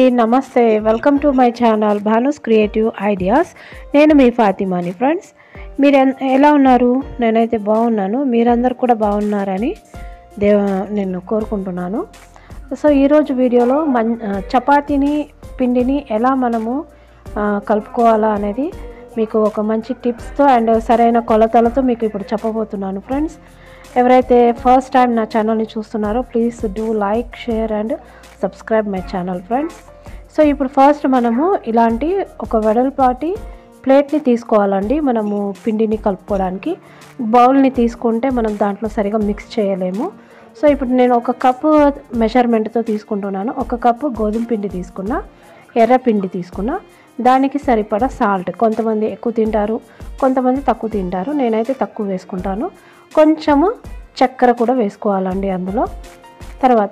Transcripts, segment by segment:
నమస్తే welcome to my channel Bhanu's creative ideas నేను మీ ఫాతిమాని ఫ్రెండ్స్ మీరు ఎన్- ఎలా ఉన్నారు నేనైతే బాగున్నాను మీరందరూ కూడా బాగున్నారని దేవ నేను కోరుకుంటున్నాను సో ఈరోజు వీడియోలో మన్ ఆ, చపాతీని పిండిని ఎలా మనము ఆ, కలుపుకోవాలా అనేది మీకు ఒక మంచి టిప్స్తో అండ్ సరైన కొలతలతో మీకు ఇప్పుడు చెప్పబోతున్నాను ఫ్రెండ్స్ ఎవరైతే ఫస్ట్ టైం నా ఛానల్ని చూస్తున్నారో please do like share and subscribe my channel friends so ఇప్పుడు ఫస్ట్ మనము ఇలాంటి ఒక వెడల్పాటి ప్లేట్ని తీసుకోవాలండి మనము పిండిని కలుపుకోవడానికి బౌల్ని తీసుకుంటే మనం దాంట్లో సరిగా మిక్స్ చేయలేము సో ఇప్పుడు నేను ఒక కప్పు మెజర్మెంట్తో తీసుకుంటున్నాను ఒక కప్పు గోధుమ పిండి తీసుకున్నా ఎర్ర పిండి తీసుకున్నా దానికి సరిపడా సాల్ట్ కొంతమంది ఎక్కువ తింటారు కొంతమంది తక్కువ తింటారు నేనైతే తక్కువ వేసుకుంటాను కొంచెము చక్కెర కూడా వేసుకోవాలండి అందులో తర్వాత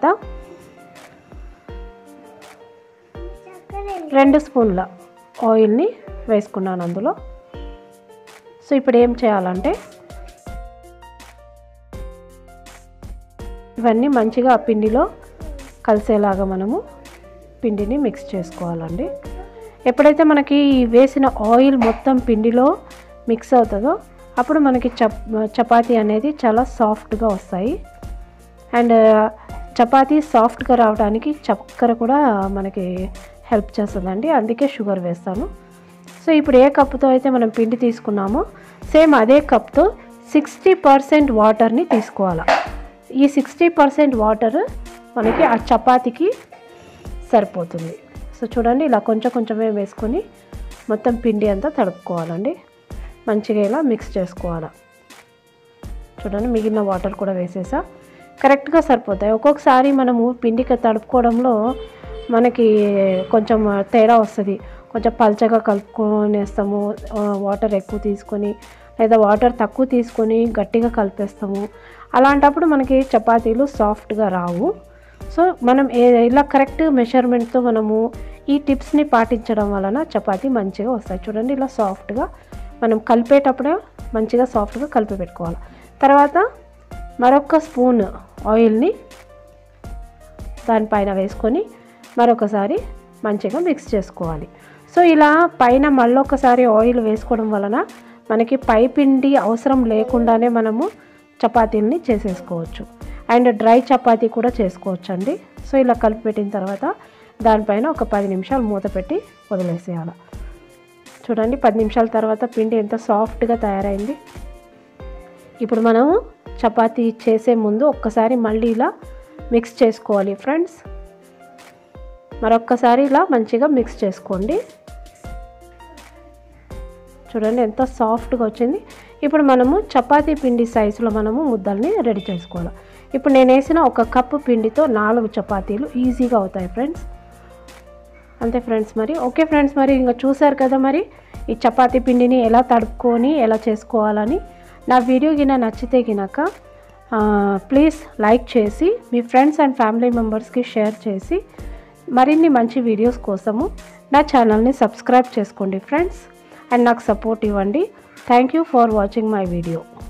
రెండు స్పూన్ల ఆయిల్ని వేసుకున్నాను అందులో సో ఇప్పుడు ఏం చేయాలంటే ఇవన్నీ మంచిగా ఆ పిండిలో కలిసేలాగా మనము పిండిని మిక్స్ చేసుకోవాలండి ఎప్పుడైతే మనకి ఈ వేసిన ఆయిల్ మొత్తం పిండిలో మిక్స్ అవుతుందో అప్పుడు మనకి చప్ చపాతీ అనేది చాలా సాఫ్ట్గా వస్తాయి అండ్ చపాతీ సాఫ్ట్గా రావడానికి చక్కెర కూడా మనకి హెల్ప్ చేస్తుందండి అందుకే షుగర్ వేస్తాను సో ఇప్పుడు ఏ కప్పుతో అయితే మనం పిండి తీసుకున్నామో సేమ్ అదే కప్తో సిక్స్టీ పర్సెంట్ వాటర్ని తీసుకోవాలి ఈ సిక్స్టీ పర్సెంట్ వాటర్ మనకి ఆ చపాతీకి సరిపోతుంది సో చూడండి ఇలా కొంచెం కొంచెమే వేసుకొని మొత్తం పిండి అంతా తడుపుకోవాలండి మంచిగా ఇలా మిక్స్ చేసుకోవాలి చూడండి మిగిలిన వాటర్ కూడా వేసేసా కరెక్ట్గా సరిపోతాయి ఒక్కొక్కసారి మనము పిండికి తడుపుకోవడంలో మనకి కొంచెం తేడా వస్తుంది కొంచెం పల్చగా కలుపుకొనేస్తాము ఆ, వాటర్ ఎక్కువ తీసుకొని లేదా వాటర్ తక్కువ తీసుకొని గట్టిగా కలిపేస్తాము అలాంటప్పుడు మనకి చపాతీలు సాఫ్ట్గా రావు సో మనం ఏ- ఇలా కరెక్ట్ మెషర్మెంట్తో మనము ఈ టిప్స్ని పాటించడం వలన చపాతీ మంచిగా వస్తాయి చూడండి ఇలా సాఫ్ట్గా మనం కలిపేటప్పుడే మంచిగా సాఫ్ట్గా కలిపి పెట్టుకోవాలి తర్వాత మరొక స్పూన్ ఆయిల్ని దానిపైన వేసుకొని మరొకసారి మంచిగా మిక్స్ చేసుకోవాలి సో ఇలా పైన మళ్ళొకసారి ఆయిల్ వేసుకోవడం వలన మనకి పై పిండి అవసరం లేకుండానే మనము చపాతీలని చేసేసుకోవచ్చు అండ్ డ్రై చపాతీ కూడా చేసుకోవచ్చు అండి సో ఇలా కలిపి పెట్టిన తర్వాత దానిపైన ఒక పది నిమిషాలు మూత పెట్టి వదిలేసేయాలి చూడండి పది నిమిషాల తర్వాత పిండి ఎంత సాఫ్ట్గా తయారైంది ఇప్పుడు మనము చపాతీ చేసే ముందు ఒక్కసారి మళ్ళీ ఇలా మిక్స్ చేసుకోవాలి ఫ్రెండ్స్ మరొక్కసారి ఇలా మంచిగా మిక్స్ చేసుకోండి చూడండి ఎంత సాఫ్ట్గా వచ్చింది ఇప్పుడు మనము చపాతీ పిండి సైజులో మనము ముద్దల్ని రెడీ చేసుకోవాలి ఇప్పుడు నేను వేసిన ఒక కప్పు పిండితో నాలుగు చపాతీలు ఈజీగా అవుతాయి ఫ్రెండ్స్ అంతే ఫ్రెండ్స్ మరి ఓకే ఫ్రెండ్స్ మరి ఇంకా చూసారు కదా మరి ఈ చపాతీ పిండిని ఎలా తడుపుకొని ఎలా చేసుకోవాలని నా వీడియో గిన నచ్చితే గినక ప్లీజ్ లైక్ చేసి మీ ఫ్రెండ్స్ అండ్ ఫ్యామిలీ మెంబర్స్కి షేర్ చేసి మరిన్ని మంచి వీడియోస్ కోసము నా ఛానల్ని సబ్స్క్రైబ్ చేసుకోండి ఫ్రెండ్స్ అండ్ నాకు సపోర్ట్ ఇవ్వండి thank you for watching my video